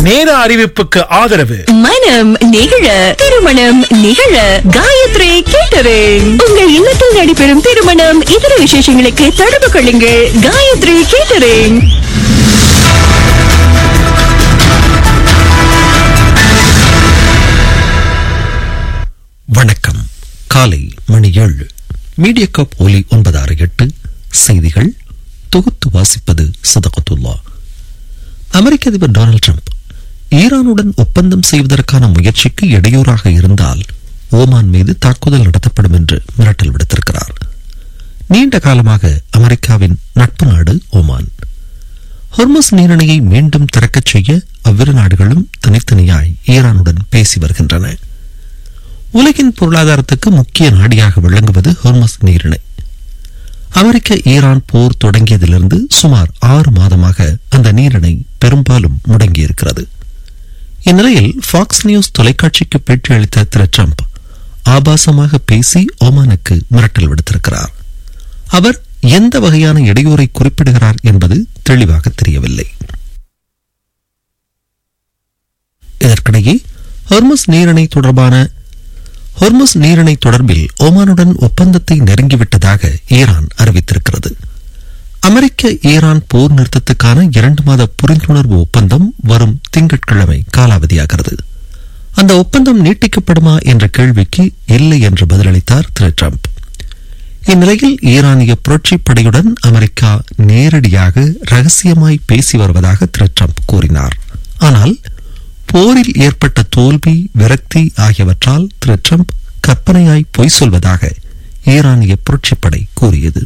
நேர அறிவிப்புக்கு ஆதரவு மனம் நிகழ திருமணம் நிகழ காயத்ரி கேட்டரிங் உங்கள் இல்லத்தில் நடைபெறும் திருமணம் இதர விசேஷங்களுக்கு தொடர்பு கொள்ளுங்கள் காயத்ரி கேட்டரிங் வணக்கம் காலை மணி ஏழு மீடியா கப் ஒலி ஒன்பது ஆறு எட்டு செய்திகள் தொகுத்து வாசிப்பது சதகத்துல்லா அமெரிக்க அதிபர் டொனால்ட் ட்ரம்ப் ஈரானுடன் ஒப்பந்தம் செய்வதற்கான முயற்சிக்கு இடையூறாக இருந்தால் ஓமான் மீது தாக்குதல் நடத்தப்படும் என்று மிரட்டல் விடுத்திருக்கிறார் நீண்ட காலமாக அமெரிக்காவின் நட்பு நாடு ஓமான் ஹொர்மஸ் நீரிணையை மீண்டும் திறக்கச் செய்ய அவ்விரு நாடுகளும் தனித்தனியாய் ஈரானுடன் பேசி வருகின்றன உலகின் பொருளாதாரத்துக்கு முக்கிய நாடியாக விளங்குவது ஹொர்மஸ் நீரிணை அமெரிக்க ஈரான் போர் தொடங்கியதிலிருந்து சுமார் ஆறு மாதமாக அந்த நீரிணை பெரும்பாலும் முடங்கியிருக்கிறது இந்நிலையில் ஃபாக்ஸ் நியூஸ் தொலைக்காட்சிக்கு பேட்டி அளித்த திரு ட்ரம்ப் ஆபாசமாக பேசி ஓமானுக்கு மிரட்டல் விடுத்திருக்கிறார் அவர் எந்த வகையான இடையூறை குறிப்பிடுகிறார் என்பது தெளிவாக தெரியவில்லை இதற்கிடையே ஹொர்மஸ் நீரிணை தொடர்பான ஹொர்முஸ் நீரிணை தொடர்பில் ஓமானுடன் ஒப்பந்தத்தை நெருங்கிவிட்டதாக ஈரான் அறிவித்திருக்கிறது அமெரிக்க ஈரான் போர் நிறுத்தத்துக்கான இரண்டு மாத புரிந்துணர்வு ஒப்பந்தம் வரும் திங்கட்கிழமை காலாவதியாகிறது அந்த ஒப்பந்தம் நீட்டிக்கப்படுமா என்ற கேள்விக்கு இல்லை என்று பதிலளித்தார் திரு ட்ரம்ப் இந்நிலையில் ஈரானிய புரட்சிப் படையுடன் அமெரிக்கா நேரடியாக ரகசியமாய் பேசி வருவதாக திரு ட்ரம்ப் கூறினார் ஆனால் போரில் ஏற்பட்ட தோல்வி விரக்தி ஆகியவற்றால் திரு ட்ரம்ப் கற்பனையாய் பொய் சொல்வதாக ஈரானிய புரட்சிப்படை கூறியது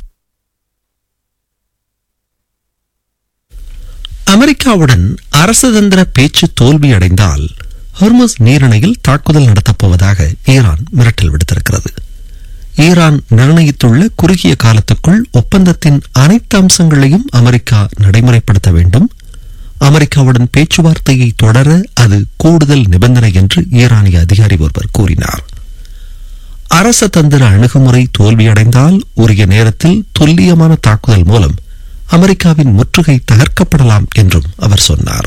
அமெரிக்காவுடன் அரசதந்திர பேச்சு தோல்வியடைந்தால் ஹொர்முஸ் நீரிணையில் தாக்குதல் நடத்தப்போவதாக ஈரான் மிரட்டல் விடுத்திருக்கிறது ஈரான் நிர்ணயித்துள்ள குறுகிய காலத்துக்குள் ஒப்பந்தத்தின் அனைத்து அம்சங்களையும் அமெரிக்கா நடைமுறைப்படுத்த வேண்டும் அமெரிக்காவுடன் பேச்சுவார்த்தையை தொடர அது கூடுதல் நிபந்தனை என்று ஈரானிய அதிகாரி ஒருவர் கூறினார் அரச தந்திர அணுகுமுறை தோல்வியடைந்தால் உரிய நேரத்தில் துல்லியமான தாக்குதல் மூலம் அமெரிக்காவின் முற்றுகை தகர்க்கப்படலாம் என்றும் அவர் சொன்னார்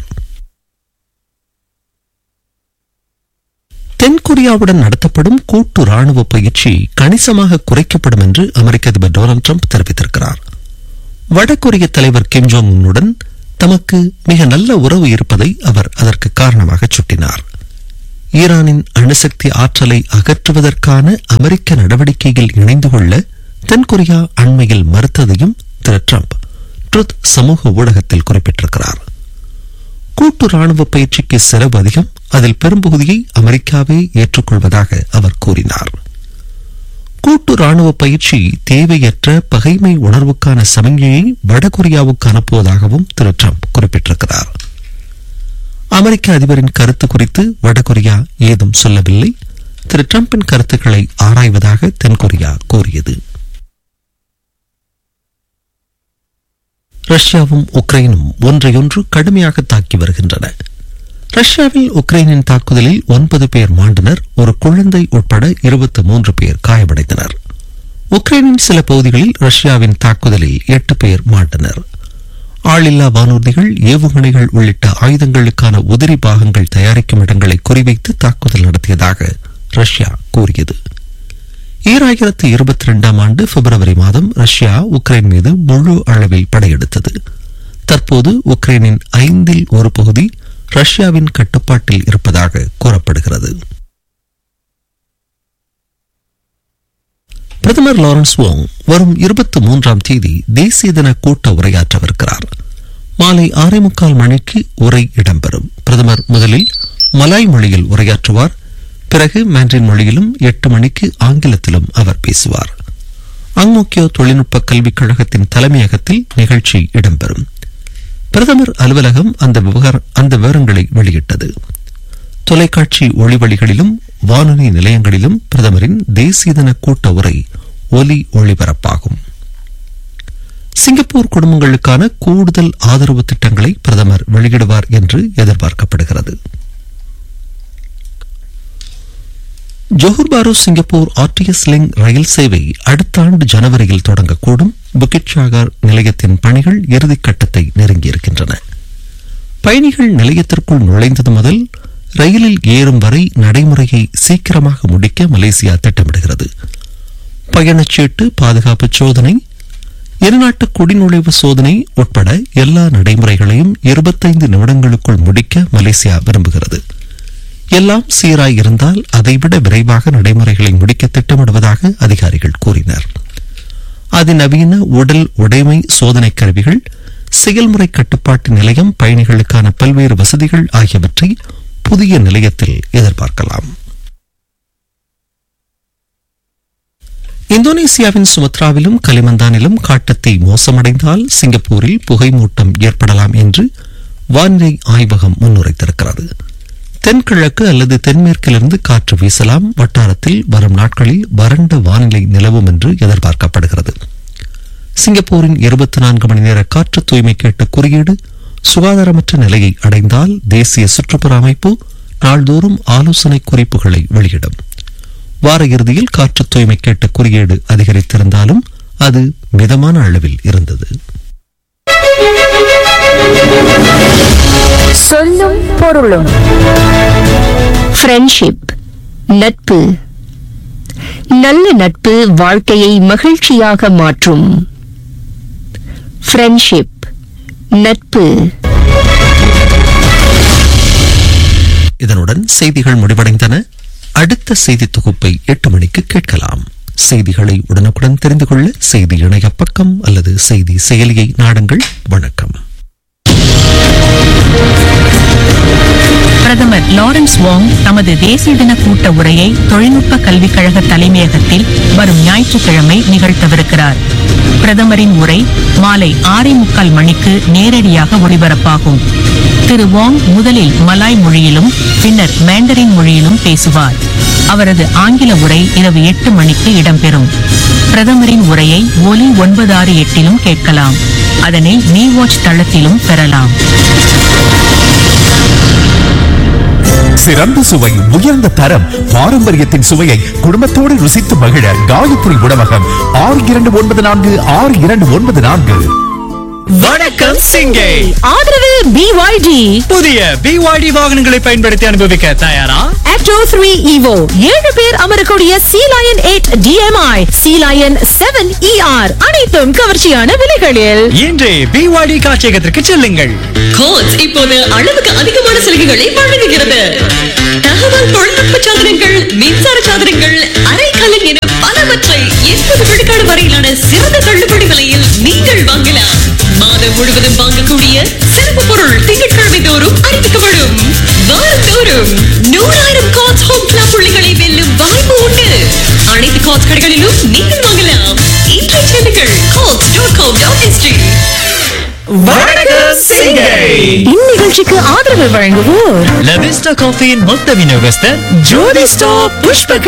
தென்கொரியாவுடன் நடத்தப்படும் கூட்டு ராணுவ பயிற்சி கணிசமாக குறைக்கப்படும் என்று அமெரிக்க அதிபர் டொனால்டு ட்ரம்ப் தெரிவித்திருக்கிறார் வடகொரிய தலைவர் கிம் ஜோங் உன்னுடன் தமக்கு மிக நல்ல உறவு இருப்பதை அவர் அதற்கு காரணமாக சுட்டினார் ஈரானின் அணுசக்தி ஆற்றலை அகற்றுவதற்கான அமெரிக்க நடவடிக்கையில் இணைந்து கொள்ள தென்கொரியா அண்மையில் மறுத்ததையும் திரு ட்ரம்ப் ட்ருத் சமூக ஊடகத்தில் குறிப்பிட்டிருக்கிறார் கூட்டு ராணுவ பயிற்சிக்கு செலவு அதிகம் அதில் பெரும்பகுதியை அமெரிக்காவே ஏற்றுக்கொள்வதாக அவர் கூறினார் கூட்டு ராணுவ பயிற்சி தேவையற்ற பகைமை உணர்வுக்கான சமிஞ்சையை வடகொரியாவுக்கு அனுப்புவதாகவும் திரு ட்ரம்ப் குறிப்பிட்டிருக்கிறார் அமெரிக்க அதிபரின் கருத்து குறித்து வடகொரியா ஏதும் சொல்லவில்லை திரு ட்ரம்பின் கருத்துக்களை ஆராய்வதாக தென்கொரியா கூறியது ரஷ்யாவும் உக்ரைனும் ஒன்றையொன்று கடுமையாக தாக்கி வருகின்றன ரஷ்யாவில் உக்ரைனின் தாக்குதலில் ஒன்பது பேர் மாண்டனர் ஒரு குழந்தை உட்பட இருபத்தி மூன்று பேர் காயமடைந்தனர் உக்ரைனின் சில பகுதிகளில் ரஷ்யாவின் தாக்குதலில் எட்டு பேர் மாண்டனர் ஆளில்லா வானூர்திகள் ஏவுகணைகள் உள்ளிட்ட ஆயுதங்களுக்கான உதிரி பாகங்கள் தயாரிக்கும் இடங்களை குறிவைத்து தாக்குதல் நடத்தியதாக ரஷ்யா கூறியது ஈராயிரத்து இருபத்தி ரெண்டாம் ஆண்டு பிப்ரவரி மாதம் ரஷ்யா உக்ரைன் மீது முழு அளவில் படையெடுத்தது தற்போது உக்ரைனின் ஐந்தில் ஒரு பகுதி ரஷ்யாவின் கட்டுப்பாட்டில் இருப்பதாக கூறப்படுகிறது பிரதமர் லாரன்ஸ் வோங் வரும் இருபத்தி மூன்றாம் தேதி தேசிய தின கூட்ட உரையாற்றவிருக்கிறார் மாலை ஆறே முக்கால் மணிக்கு உரை இடம்பெறும் பிரதமர் முதலில் மலாய் மொழியில் உரையாற்றுவார் பிறகு மாண்ட்ரின் மொழியிலும் எட்டு மணிக்கு ஆங்கிலத்திலும் அவர் பேசுவார் அங்மோக்கியோ தொழில்நுட்ப கல்விக் கழகத்தின் தலைமையகத்தில் நிகழ்ச்சி இடம்பெறும் பிரதமர் அலுவலகம் அந்த விவகார அந்த விவரங்களை வெளியிட்டது தொலைக்காட்சி ஒளிவழிகளிலும் வானொலி நிலையங்களிலும் பிரதமரின் தேசிய தின கூட்ட உரை ஒலி ஒளிபரப்பாகும் சிங்கப்பூர் குடும்பங்களுக்கான கூடுதல் ஆதரவு திட்டங்களை பிரதமர் வெளியிடுவார் என்று எதிர்பார்க்கப்படுகிறது ஜோஹர் பாரு சிங்கப்பூர் ஆர்டிஎஸ் லிங்க் ரயில் சேவை அடுத்த ஆண்டு ஜனவரியில் தொடங்கக்கூடும் புக்கிட் சாகர் நிலையத்தின் பணிகள் இறுதிக்கட்டத்தை நெருங்கியிருக்கின்றன பயணிகள் நிலையத்திற்குள் நுழைந்தது முதல் ரயிலில் ஏறும் வரை நடைமுறையை சீக்கிரமாக முடிக்க மலேசியா திட்டமிடுகிறது பயணச்சீட்டு பாதுகாப்பு சோதனை இருநாட்டு குடிநுழைவு சோதனை உட்பட எல்லா நடைமுறைகளையும் இருபத்தைந்து நிமிடங்களுக்குள் முடிக்க மலேசியா விரும்புகிறது எல்லாம் சீராய் இருந்தால் அதைவிட விரைவாக நடைமுறைகளை முடிக்க திட்டமிடுவதாக அதிகாரிகள் கூறினர் அதிநவீன உடல் உடைமை சோதனை கருவிகள் செயல்முறை கட்டுப்பாட்டு நிலையம் பயணிகளுக்கான பல்வேறு வசதிகள் ஆகியவற்றை புதிய நிலையத்தில் எதிர்பார்க்கலாம் இந்தோனேசியாவின் சுமத்ராவிலும் கலிமந்தானிலும் காட்டுத்தீ மோசமடைந்தால் சிங்கப்பூரில் புகைமூட்டம் ஏற்படலாம் என்று வானிலை ஆய்வகம் முன்னுரைத்திருக்கிறது தென்கிழக்கு அல்லது தென்மேற்கிலிருந்து காற்று வீசலாம் வட்டாரத்தில் வரும் நாட்களில் வறண்ட வானிலை நிலவும் என்று எதிர்பார்க்கப்படுகிறது சிங்கப்பூரின் இருபத்தி நான்கு மணி நேர காற்று தூய்மை கேட்ட குறியீடு சுகாதாரமற்ற நிலையை அடைந்தால் தேசிய சுற்றுப்புற அமைப்பு நாள்தோறும் ஆலோசனை குறிப்புகளை வெளியிடும் வார இறுதியில் காற்று தூய்மை கேட்ட குறியீடு அதிகரித்திருந்தாலும் அது மிதமான அளவில் இருந்தது சொல்லும் பொருளும் ஃப்ரெண்ட்ஷிப் நட்பு நல்ல நட்பு வாழ்க்கையை மகிழ்ச்சியாக மாற்றும் ஃப்ரெண்ட்ஷிப் நட்பு இதனுடன் செய்திகள் முடிவடைந்தன அடுத்த செய்தி தொகுப்பை எட்டு மணிக்கு கேட்கலாம் செய்திகளை உடனுக்குடன் தெரிந்து கொள்ள செய்தி இணைய பக்கம் அல்லது செய்தி செயலியை நாடுங்கள் வணக்கம் பிரதமர் லாரன்ஸ் வாங் தமது தேசிய தின கூட்ட உரையை தொழில்நுட்ப கல்விக் கழக தலைமையகத்தில் வரும் ஞாயிற்றுக்கிழமை நிகழ்த்தவிருக்கிறார் பிரதமரின் உரை மாலை ஆறே முக்கால் மணிக்கு நேரடியாக ஒளிபரப்பாகும் திரு வாங் முதலில் மலாய் மொழியிலும் பின்னர் மேண்டரின் மொழியிலும் பேசுவார் அவரது ஆங்கில உரை இரவு எட்டு மணிக்கு இடம்பெறும் பிரதமரின் உரையை ஒலி ஒன்பது ஆறு எட்டிலும் கேட்கலாம் அதனை மீ வாட்ச் தளத்திலும் பெறலாம் சிறந்த சுவை உயர்ந்த தரம் பாரம்பரியத்தின் சுவையை குடும்பத்தோடு ருசித்து மகிழ காயத்ரி உணவகம் ஆறு இரண்டு ஒன்பது நான்கு ஆறு இரண்டு ஒன்பது நான்கு வணக்கம் சிங்கே ஆதரவு பிஒய்டி புதிய பிவாடி வாகனங்களை பயன்படுத்தி அனுபவிக்க தயாரா ஆக்டோ த்ரீ ஈவோ ஏழு பேர் அமரக்கூடிய sealion eight DMI sealion seven ER அனைத்தும் கவர்ச்சியான விலைகளில் இன்றே பிவாடி காட்சியகத்திற்கு செல்லுங்கள் கோட்ஸ் இப்போது அளவுக்கு அதிகமான சலுகைகளை வழங்குகிறது தகவல் தொழில்நுட்ப சாதனங்கள் மின்சார சாதனங்கள் அரைக்கலன் என பலவற்றை எண்பது விழுக்காடு வரையிலான சிறந்த தள்ளுபடி விலையில் நீங்கள் வாங்கலாம் மாதம் முழுவதும் வாங்கக்கூடிய சிறப்பு பொருள் திங்கட்கிழமை தோறும் அறிவிக்கப்படும் வாரந்தோறும் நூறாயிரம் காட்ஸ் ஹோம் கிளப் புள்ளிகளை வெல்லும் வாய்ப்பு உண்டு அனைத்து காட்ஸ் கடைகளிலும் நீங்கள் வாங்கலாம் இன்றைய செல்லுங்கள் cars dot com dot SG வணக்கம் சிங்கே இந்நிகழ்ச்சிக்கு ஆதரவு வழங்குவோர் லவிஸ்டா காஃபியின் மொத்த விநியோகஸ்தர் ஜோதி ஸ்டாப் புஷ்ப